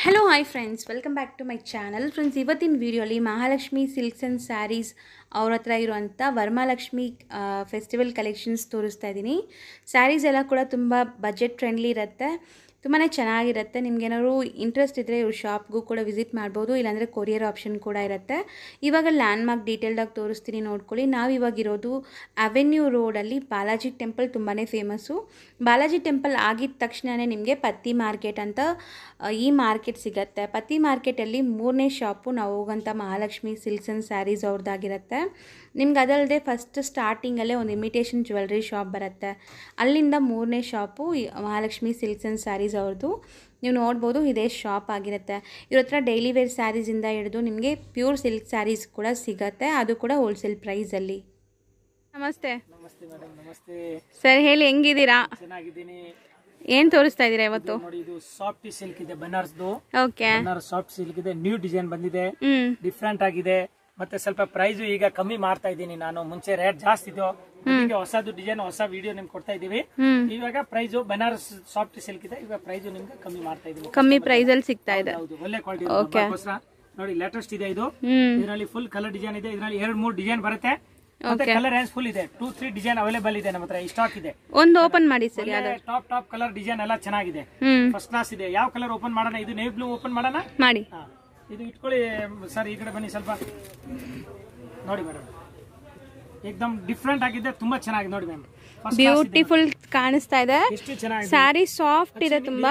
Hello hi friends welcome back to my channel friends ಇವತ್ತಿನ ವಿಡಿಯೋಲಿ Mahalakshmi silks and saris ಅವ್ರ ಹತ್ರ ಇರುವಂಥ ವರಮಹಾಲಕ್ಷ್ಮಿ ಫೆಸ್ಟಿವಲ್ ಕಲೆಕ್ಷನ್ಸ್ ತೋರಿಸ್ತಾ ಇದ್ದೀನಿ ಸ್ಯಾರೀಸ್ ಎಲ್ಲ ಕೂಡ ತುಂಬ ಬಜೆಟ್ ಫ್ರೆಂಡ್ಲಿ ಇರುತ್ತೆ ತುಂಬಾ ಚೆನ್ನಾಗಿರುತ್ತೆ ನಿಮ್ಗೇನಾದ್ರು ಇಂಟ್ರೆಸ್ಟ್ ಇದ್ದರೆ ಇವ್ರ ಶಾಪ್ಗೂ ಕೂಡ ವಿಸಿಟ್ ಮಾಡ್ಬೋದು ಇಲ್ಲಾಂದರೆ ಕೊರಿಯರ್ ಆಪ್ಷನ್ ಕೂಡ ಇರುತ್ತೆ ಇವಾಗ ಲ್ಯಾಂಡ್ಮಾರ್ಕ್ ಡೀಟೇಲ್ಡಾಗಿ ತೋರಿಸ್ತೀನಿ ನೋಡ್ಕೊಳ್ಳಿ ನಾವು ಇವಾಗ ಇರೋದು ಅವೆನ್ಯೂ ರೋಡಲ್ಲಿ ಬಾಲಾಜಿ ಟೆಂಪಲ್ ತುಂಬಾ ಫೇಮಸ್ಸು ಬಾಲಾಜಿ ಟೆಂಪಲ್ ಆಗಿದ ತಕ್ಷಣವೇ ನಿಮಗೆ ಪತ್ತಿ ಮಾರ್ಕೆಟ್ ಅಂತ ಆ, ಈ ಮಾರ್ಕೆಟ್ ಸಿಗತ್ತೆ ಪತ್ತಿ ಮಾರ್ಕೆಟಲ್ಲಿ ಮೂರನೇ ಶಾಪು ನಾವು ಹೋಗೋಂಥ ಮಹಾಲಕ್ಷ್ಮಿ ಸಿಲ್ಕ್ಸ್ ಆ್ಯಂಡ್ ಸ್ಯಾರೀಸ್ ಅವ್ರದ್ದಾಗಿರುತ್ತೆ ನಿಮ್ಗೆ ಅದಲ್ಲದೆ ಫಸ್ಟ್ ಸ್ಟಾರ್ಟಿಂಗಲ್ಲೇ ಒಂದು ಇಮಿಟೇಷನ್ ಜ್ಯುವೆಲ್ರಿ ಶಾಪ್ ಬರುತ್ತೆ ಅಲ್ಲಿಂದ ಮೂರನೇ ಶಾಪು ಈ ಮಹಾಲಕ್ಷ್ಮಿ ಸಿಲ್ಕ್ಸ್ ಆ್ಯಂಡ್ ಸ್ಯಾರೀಸ್ ಅವ್ರದ್ದು ನೀವು ನೋಡ್ಬೋದು ಇದೇ ಶಾಪ್ ಆಗಿರುತ್ತೆ ಇವ್ರ ಹತ್ರ ಡೈಲಿ ವೇರ್ ಸ್ಯಾರೀಸಿಂದ ಹಿಡಿದು ನಿಮಗೆ ಪ್ಯೂರ್ ಸಿಲ್ಕ್ ಸ್ಯಾರೀಸ್ ಕೂಡ ಸಿಗತ್ತೆ ಅದು ಕೂಡ ಹೋಲ್ಸೇಲ್ ಪ್ರೈಸಲ್ಲಿ ನಮಸ್ತೆ ನಮಸ್ತೆ ಮೇಡಮ್ ನಮಸ್ತೆ ಸರ್ ಹೇಳಿ ಹೆಂಗಿದ್ದೀರಾ ಚೆನ್ನಾಗಿದ್ದೀನಿ ಏನು ತೋರಿಸ್ತಾ ಇದ್ದೀರಾ ಇವತ್ತು ನೋಡಿ ಇದು ಸಾಫ್ಟ್ ಸಿಲ್ಕ್ ಇದೆ ಬನಾರಸ್ದು ಓಕೆ ಬನಾರಸ್ ಸಾಫ್ಟ್ ಸಿಲ್ಕ್ ಇದೆ ನ್ಯೂ ಡಿಸೈನ್ ಬಂದಿದೆ ಹ್ಞೂ ಡಿಫ್ರೆಂಟ್ ಆಗಿದೆ ಮತ್ತೆ ಸ್ವಲ್ಪ ಪ್ರೈಸ್ ಈಗ ಕಮ್ಮಿ ಮಾಡ್ತಾ ಇದ್ದೀನಿ ನಾನು ಮುಂಚೆ ರೇಟ್ ಜಾಸ್ತಿ ಇದ್ದು ಅದಕ್ಕೆ ಹೊಸದು ಡಿಸೈನ್ ಹೊಸ ವಿಡಿಯೋ ನಿಮ್ಗೆ ಕೊಡ್ತಾ ಇದೀವಿ ಹ್ಮ್. ಇವಾಗ ಪ್ರೈಸ್ ಬನಾರಸ್ ಸಾಫ್ಟ್ ಸಿಲ್ಕ್ ಇದೆ ಇವಾಗ ಪ್ರೈಸ್ ನಿಮ್ಗೆ ಕಮ್ಮಿ ಮಾಡ್ತಾ ಇದೀನಿ ಕಮ್ಮಿ ಪ್ರೈಸಲ್ಲಿ ಸಿಗ್ತಾ ಇದೆ ಹೌದು ಒಳ್ಳೆ ಕ್ವಾಲಿಟಿ Okay. ನೋಡಿ ಲೇಟೆಸ್ಟ್ ಇದೆ ಇದು ಹ್ಮ್ ಇದರಲ್ಲಿ ಫುಲ್ ಕಲರ್ ಡಿಸೈನ್ ಇದೆ ಇದರಲ್ಲಿ ಎರಡು ಮೂರು ಡಿಸೈನ್ ಬರುತ್ತೆ ಮತ್ತೆ ಕಲರ್ ರೇಂಜ್ ಫುಲ್ ಇದೆ ಟೂ ತ್ರೀ ಡಿಸೈನ್ ಅವೈಲೇಬಲ್ ಇದೆ ನಮ್ಮ ಹತ್ರ ಸ್ಟಾಕ್ ಇದೆ ಒಂದು ಓಪನ್ ಮಾಡಿ sir top top colour design ಎಲ್ಲ ಚೆನ್ನಾಗಿದೆ ಹ್ಮ್ ಫಸ್ಟ್ ಕ್ಲಾಸ್ ಇದೆ ಯಾವ ಕಲರ್ ಓಪನ್ ಮಾಡೋಣ ಇದು ನೇವಿ ಬ್ಲೂ ಓಪನ್ ಮಾಡೋಣ ಮಾಡಿ ಹಾ. ಇದು ಇಟ್ಕೊಳ್ಳಿ ಸರ್ ಈ ಕಡೆ ಬನ್ನಿ ಸ್ವಲ್ಪ ನೋಡಿ ಮೇಡಮ್ ಏಕ್ದಮ್ ಡಿಫ್ರೆಂಟ್ ಆಗಿದೆ ತುಂಬಾ ಚೆನ್ನಾಗಿದೆ ನೋಡಿ ಮ್ಯಾಮ್ ಬ್ಯೂಟಿಫುಲ್ ಕಾಣಿಸ್ತಾ ಇದೆ ಎಷ್ಟು ಚೆನ್ನಾಗಿದೆ ಸ್ಯಾರಿ ಸಾಫ್ಟ್ ಇದೆ ತುಂಬಾ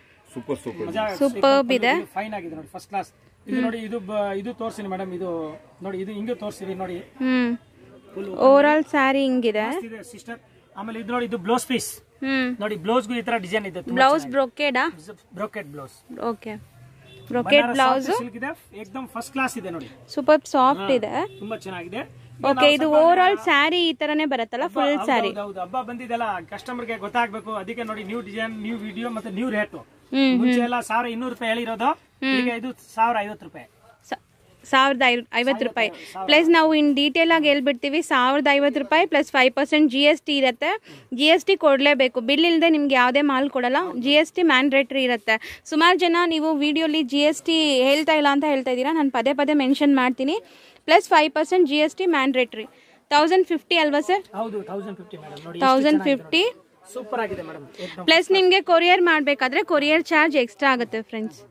Superb ಇದೆ. ಫೈನ್ ಆಗಿದೆ ನೋಡಿ ಫಸ್ಟ್ ಕ್ಲಾಸ್ ಇದು ನೋಡಿ ಇದು ಬ- ಇದು ತೋರಿಸ್ತೀನಿ ಮೇಡಮ್ ಇದು ನೋಡಿ ಇದು ಹಿಂಗೆ ತೋರಿಸ್ತೀವಿ ನೋಡಿ ಹ್ಮ್ ಫುಲ್ ಓವರ್ ಆಲ್ ಸ್ಯಾರಿ ಹಿಂಗಿದೆ ಇದೆ ಸಿಸ್ಟರ್ ಆಮೇಲೆ ಇದು ನೋಡಿ ಇದು ಬ್ಲೌಸ್ ಪೀಸ್ ಹ್ಮ್ ನೋಡಿ ಬ್ಲೌಸ್ಗೂ ಈ ತರ ಡಿಸೈನ್ ಇದೆ ಬ್ಲೌಸ್ ಬ್ರೊಕೇಡಾ brocade blouse okay brocade blouse silk ಇದೆ ಏಕ್ದಮ್ ಫಸ್ಟ್ ಕ್ಲಾಸ್ ಇದೆ ನೋಡಿ ಸೂಪರ್ ಸಾಫ್ಟ್ ಇದೆ ತುಂಬಾ ಚೆನ್ನಾಗಿದೆ ಓಕೆ ಇದು ಓವರ್ ಆಲ್ ಸ್ಯಾರಿ ಈ ತರನೇ ಬರುತ್ತಲ್ಲ ಫುಲ್ ಹೌದು, ಸ್ಯಾರಿ ಹೌದು, ಹೌದು. ಹಬ್ಬ ಬಂದಿದೆಲ್ಲ ಕಸ್ಟಮರ್ಗೆ ಗೊತ್ತಾಗ್ಬೇಕು ಅದಕ್ಕೆ ನೋಡಿ ನ್ಯೂ ಡಿಸೈನ್ ನ್ಯೂ ವಿಡಿಯೋ ಮತ್ತೆ ನ್ಯೂ ರೇಟ್ ಹ್ಮ್ ಮುಂಚೆ ಎಲ್ಲ ಸಾವಿರ ಇನ್ನೂರು ರೂಪಾಯಿ ಹೇಳಿರೋದು ಈಗ ಇದು ಸಾವಿರ ಐವತ್ತು ರೂಪಾಯಿ ಸಾವಿರದ ಐವತ್ತು ರೂಪಾಯಿ ಪ್ಲಸ್ ನಾವು ಇನ್ ಡೀಟೇಲ್ ಆಗಿ ಹೇಳ್ಬಿಡ್ತೀವಿ ಸಾವಿರದ ಐವತ್ತು ರೂಪಾಯಿ plus five percent G S T ಇರುತ್ತೆ ಜಿ ಎಸ್ ಟಿ ಕೊಡಲೇಬೇಕು ಬಿಲ್ ಇಲ್ಲದೆ ನಿಮ್ಗೆ ಯಾವುದೇ ಮಾಲ್ ಕೊಡಲ್ಲ ಜಿ ಎಸ್ ಟಿ ಮ್ಯಾಂಡ್ರೇಟ್ರಿ ಇರುತ್ತೆ ಸುಮಾರು ಜನ ನೀವು ವಿಡಿಯೋಲಿ ಜಿ ಎಸ್ ಟಿ ಹೇಳ್ತಾ ಇಲ್ಲ ಅಂತ ಹೇಳ್ತಾ ಇದ್ದೀರಾ ನಾನು ಪದೇ ಪದೇ ಮೆನ್ಷನ್ ಮಾಡ್ತೀನಿ plus five percent G S T mandatory thousand fifty ಅಲ್ವಾ ಸರ್ ಹೌದು ತೌಸಂಡ್ ಫಿಫ್ಟಿ ಮೇಡಮ್ ನೋಡಿ ತೌಸಂಡ್ ಫಿಫ್ಟಿ ಸೂಪರ್ ಆಗಿದೆ ಮೇಡಮ್ ಪ್ಲಸ್ ನಿಮಗೆ ಕೊರಿಯರ್ ಮಾಡಬೇಕಾದ್ರೆ ಕೊರಿಯರ್ ಚಾರ್ಜ್ ಎಕ್ಸ್ಟ್ರಾ ಆಗುತ್ತೆ ಫ್ರೆಂಡ್ಸ್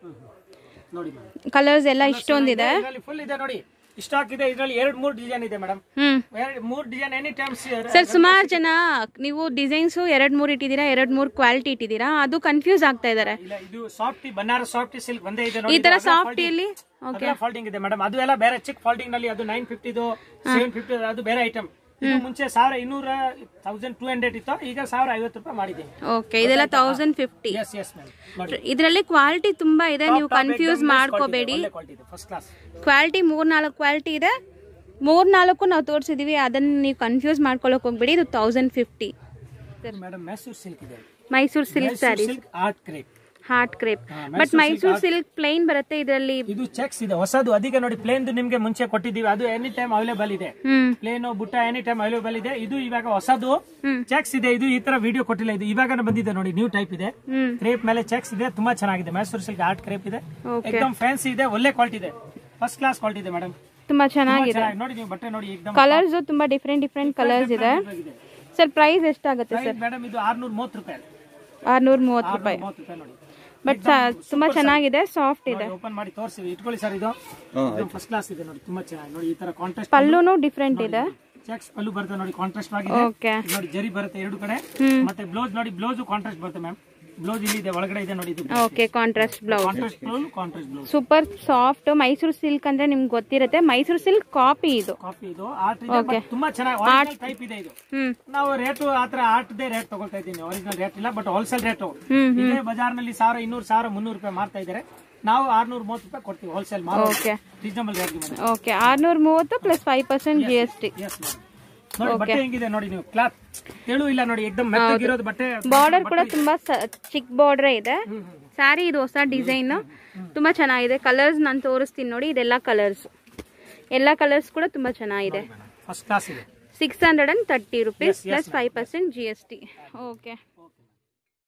ನೋಡಿ ಮೇಡಮ್ ಕಲರ್ಸ್ ಎಲ್ಲ ಇಷ್ಟೊಂದಿದೆ ಇದರಲ್ಲಿ ಫುಲ್ ಇದೆ ನೋಡಿ ಸ್ಟಾಕ್ ಇದೆ ಇದರಲ್ಲಿ ಎರಡು ಮೂರು ಡಿಸೈನ್ ಇದೆ ಮೇಡಮ್ ಹ್ಮ್ ಎರಡು ಮೂರು ಡಿಸೈನ್ ಎನಿ ಟೈಮ್ ಸರ್ ಸುಮಾರು ಜನ ನೀವು ಡಿಸೈನ್ಸು ಎರಡು ಮೂರು ಇಟ್ಟಿದ್ದೀರಾ ಎರಡು ಮೂರು ಕ್ವಾಲಿಟಿ ಇಟ್ಟಿದ್ದೀರಾ ಅದು ಕನ್ಫ್ಯೂಸ್ ಆಗ್ತಾ ಇದ್ದಾರೆ ಇಲ್ಲ ಇದು ಸಾಫ್ಟಿ ಬನಾರಸ್ ಸಾಫ್ಟಿ ಸಿಲ್ಕ್ ಒಂದೇ ಇದೆ ಈ ನೋಡಿ ತರ ಸಾಫ್ಟಿಯಲ್ಲಿ ಫಾಲ್ಟಿಂಗ್ ಇದೆ ಮೇಡಮ್ ಅದು ಎಲ್ಲ ಬೇರೆ ಚಿಕ್ ಫಾಲ್ಟಿಂಗ್ ನಲ್ಲಿ ಅದು ನೈನ್ ಫಿಫ್ಟಿದು ಸೆವೆನ್ ಫಿಫ್ಟಿ ಅದು ಬೇರೆ ಐಟಮ್ ಇದು ಮುಂಚೆ ಸಾವಿರ ಇನ್ನೂರ ತೌಸಂಡ್ ಟೂ ಹಂಡ್ರೆಡ್ ಇತ್ತು ಈಗ ಸಾವಿರ ಐವತ್ತು ರೂಪಾಯಿ ಮಾಡಿದ್ದೀನಿ ಓಕೆ ಇದೆಲ್ಲ thousand fifty yes yes ma'am ನೋಡಿ ಇದರಲ್ಲಿ ಕ್ವಾಲಿಟಿ ತುಂಬಾ ಇದೆ ನೀವು ಕನ್ಫ್ಯೂಸ್ ಮಾಡ್ಕೋಬೇಡಿ ಒಳ್ಳೆ ಕ್ವಾಲಿಟಿ ಇದೆ ಫಸ್ಟ್ ಕ್ಲಾಸ್ ಕ್ವಾಲಿಟಿ ಮೂರ್ ನಾಲ್ಕು ಕ್ವಾಲಿಟಿ ಇದೆ ಮೂರ್ ನಾಲ್ಕು ನಾವು ತೋರಿಸಿದೀವಿ ಅದನ್ನ ನೀವು ಕನ್ಫ್ಯೂಸ್ ಮಾಡ್ಕೊಳಕ್ ಹೋಗ್ಬೇಡಿ ಇದು thousand fifty madam Mysuru silk ಇದೆ Mysuru silk sarees silk art crepe art crepe ಹಾ, ಬಟ್ ಮೈಸೂರು ಸಿಲ್ಕ್ ಪ್ಲೈನ್ ಬರುತ್ತೆ ಇದರಲ್ಲಿ ಇದು ಚೆಕ್ಸ್ ಇದೆ ಹೊಸದು ಅದಕ್ಕೆ ನೋಡಿ ಪ್ಲೇನ್ ನಿಮ್ಗೆ ಮುಂಚೆ ಕೊಟ್ಟಿದ್ದೀವಿ ಅದು ಎನಿ ಟೈಮ್ ಅವೈಲೇಬಲ್ ಇದೆ ಹ್ಮ್ ಪ್ಲೇನ್ ಬುಟ್ಟ ಎನಿ ಟೈಮ್ ಅವೈಲೇಬಲ್ ಇದೆ ಇದು ಇವಾಗ ಹೊಸದು ಹ್ಮ್. ಚೆಕ್ಸ್ ಇದೆ ಇದು ಈ ತರ ವಿಡಿಯೋ ಕೊಟ್ಟಿಲ್ಲ ಇದು ಇವಾಗ ಬಂದಿದೆ ನೋಡಿ ನ್ಯೂ ಟೈಪ್ ಇದೆ ಹ್ಮ್ ಕ್ರೇಪ್ ಮೇಲೆ ಚೆಕ್ಸ್ ಇದೆ ತುಂಬಾ ಚೆನ್ನಾಗಿದೆ ಮೈಸೂರು ಸಿಲ್ಕ್ ಆರ್ಟ್ ಕ್ರೇಪ್ ಇದೆ ಓಕೆ ಎಕ್ದಮ್ ಫ್ಯಾನ್ಸಿ ಇದೆ ಒಳ್ಳೆ ಕ್ವಾಲಿಟಿ ಇದೆ ಫಸ್ಟ್ ಕ್ಲಾಸ್ ಕ್ವಾಲಿಟಿ ಇದೆ ಮೇಡಮ್ ತುಂಬಾ ಚೆನ್ನಾಗಿದೆ ನೋಡಿ ನೀವು ಬಟ್ಟೆ ನೋಡಿ ಎಕ್ದಮ್ ಕಲರ್ಸ್ ತುಂಬಾ ಡಿಫ್ರೆಂಟ್ ಡಿಫ್ರೆಂಟ್ ಕಲರ್ಸ್ ಇದೆ ಸರ್ ಪ್ರೈಸ್ ಎಷ್ಟಾಗುತ್ತೆ ಸರ್ ಮೇಡಮ್ ಇದು ಆರ್ನೂರ ಮೂವತ್ತು ರೂಪಾಯಿ ಆರ್ನೂರ ಮೂವತ್ತು ರೂಪಾಯಿ ಮೂವತ್ತು ರೂಪಾಯಿ ನೋಡಿ ಬಟ್ ತುಂಬಾ ಚೆನ್ನಾಗಿದೆ ಸಾಫ್ಟ್ ಇದೆ ಓಪನ್ ಮಾಡಿ ತೋರಿಸಿ ಇಟ್ಕೊಳ್ಳಿ ಸರ್ ಇದು ಫಸ್ಟ್ ಕ್ಲಾಸ್ ಇದೆ ನೋಡಿ ತುಂಬಾ ಚೆನ್ನಾಗಿ ನೋಡಿ ಈ ತರ ಕಾಂಟ್ರಾಸ್ಟ್ ಪಲ್ಲುನು ಡಿಫ್ರೆಂಟ್ ಇದೆ ಚೆಕ್ಸ್ ಪಲ್ಲು ಬರುತ್ತೆ ನೋಡಿ ಕಾಂಟ್ರಾಸ್ಟ್ ಆಗಿದೆ ಓಕೆ ಇದು ನೋಡಿ ಜರಿ ಬರುತ್ತೆ ಎರಡು ಕಡೆ ಹ್ಮ್. ಮತ್ತೆ ಬ್ಲೌಸ್ ನೋಡಿ ಬ್ಲೌಸ್ ಕಾಂಟ್ರಾಸ್ಟ್ ಬರುತ್ತೆ ಮ್ಯಾಮ್ ಬ್ಲೌಸ್ ಇಲ್ಲಿ ಇದೆ ಒಳಗಡೆ ಇದೆ ನೋಡಿ ಇದು okay contrast blouse contrast blouse contrast blouse super soft Mysuru silk ಅಂದ್ರೆ ನಿಮ್ಗೆ ಗೊತ್ತಿರುತ್ತೆ ಮೈಸೂರು ಸಿಲ್ಕ್ ಕಾಪಿ ಇದು ಕಾಫಿ ಇದು ಆರ್ಟ್ ಇದೆ but ತುಂಬಾ ಚೆನ್ನಾಗಿ ಟೈಪ್ ಇದೆ ಇದು ಹ್ಮ್ ನಾವು ರೇಟು ಆತರ ಆರ್ಟ್ದೇ ರೇಟ್ ತಗೊಳ್ತಾ ಇದ್ದೀನಿ ಒರಿಜಿನಲ್ ರೇಟ್ ಇಲ್ಲ ಬಟ್ ಹೋಲ್ಸೇಲ್ ರೇಟು ಹ್ಮ್ ಇದೇ ಬಜಾರ್ನಲ್ಲಿ ಸಾವಿರ ಇನ್ನೂರು ಸಾವಿರ ಮುನ್ನೂರು ರೂಪಾಯಿ ಮಾರ್ತಾ ಇದ್ದಾರೆ ನಾವು ಆರ್ನೂರ ಮೂವತ್ತು ರೂಪಾಯಿ ಕೊಡ್ತೀವಿ ಹೋಲ್ಸೇಲ್ ಮಾರೋ okay reasonable rate madam okay ಆರ್ನೂರ ಮೂವತ್ತು plus five percent G S T yes ನೋಡಿ ಬಟ್ಟೆ ಹೆಂಗಿದೆ ನೋಡಿ ನೀವು ಕ್ಲಾತ್ ತೆಳು ಇಲ್ಲ ನೋಡಿ ಎಕ್ದಮ್ ಮೆತ್ತಗಿರೋದು ಬಟ್ಟೆ ಬಾರ್ಡರ್ ಕೂಡ ತುಂಬಾ ಸ- ಚಿಕ್ಕ ಬಾರ್ಡರ್ ಇದೆ ಸ್ಯಾರಿ ಇದು ಹೊಸ ಡಿಸೈನ್ ತುಂಬಾ ಚೆನ್ನಾಗಿದೆ ಕಲರ್ಸ್ ನಾನು ತೋರಿಸ್ತೀನಿ ನೋಡಿ ಇದೆಲ್ಲ ಕಲರ್ಸ್ ಎಲ್ಲ ಕಲರ್ಸ್ ಕೂಡ ತುಂಬಾ ಚೆನ್ನಾಗಿದೆ ಫಸ್ಟ್ ಕ್ಲಾಸ್ ಇದೆ six hundred and thirty rupees plus five percent G S T okay